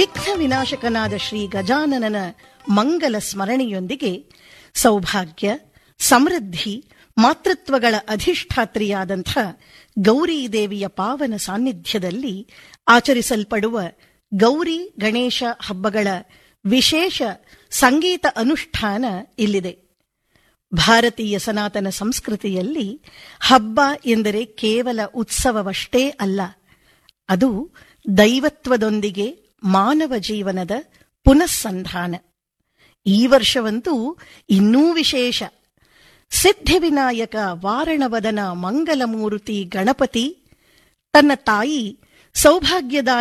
ವಿಘ್ನ ವಿನಾಶಕನಾದ ಶ್ರೀ ಗಜಾನನನ ಮಂಗಲ ಸ್ಮರಣೆಯೊಂದಿಗೆ ಸೌಭಾಗ್ಯ ಸಮೃದ್ಧಿ ಮಾತೃತ್ವಗಳ ಅಧಿಷ್ಠಾತ್ರಿಯಾದಂಥ ಗೌರಿ ದೇವಿಯ ಪಾವನ ಸಾನ್ನಿಧ್ಯದಲ್ಲಿ ಆಚರಿಸಲ್ಪಡುವ ಗೌರಿ ಗಣೇಶ ಹಬ್ಬಗಳ ವಿಶೇಷ ಸಂಗೀತ ಅನುಷ್ಠಾನ ಇಲ್ಲಿದೆ ಭಾರತೀಯ ಸನಾತನ ಸಂಸ್ಕೃತಿಯಲ್ಲಿ ಹಬ್ಬ ಎಂದರೆ ಕೇವಲ ಉತ್ಸವವಷ್ಟೇ ಅಲ್ಲ ಅದು ದೈವತ್ವದೊಂದಿಗೆ ಮಾನವ ಜೀವನದ ಪುನಸ್ಸಂಧಾನ ಈ ವರ್ಷವಂತೂ ಇನ್ನೂ ವಿಶೇಷ ಸಿದ್ಧಿವಿನಾಯಕ ವಾರಣವದನ ಮಂಗಲಮೂರ್ತಿ ಗಣಪತಿ ತನ್ನ ತಾಯಿ ಸೌಭಾಗ್ಯದ